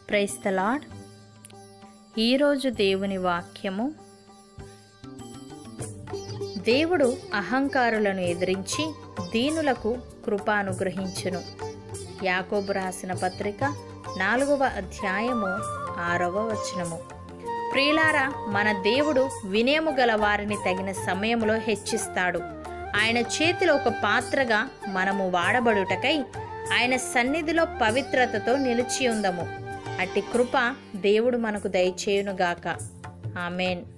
price the lord ఈరోజు దేవుని వాక్యము దేవుడు అహంకారులను ఎదిరించి దీనులకు కృప అనుగ్రహించును యాకోబు రాసిన పత్రిక నాలుగవ అధ్యాయము ఆరవ వచనము ప్రియులారా మన దేవుడు వినయము గల వారిని తగిన సమయంలో హెచ్చిస్తాడు ఆయన చేతిలో ఒక పాత్రగా మనము వాడబడుటకై ఆయన సన్నిధిలో పవిత్రతతో నిలిచి ఉందము అట్టి కృప దేవుడు మనకు దయచేయునుగాక ఆమెన్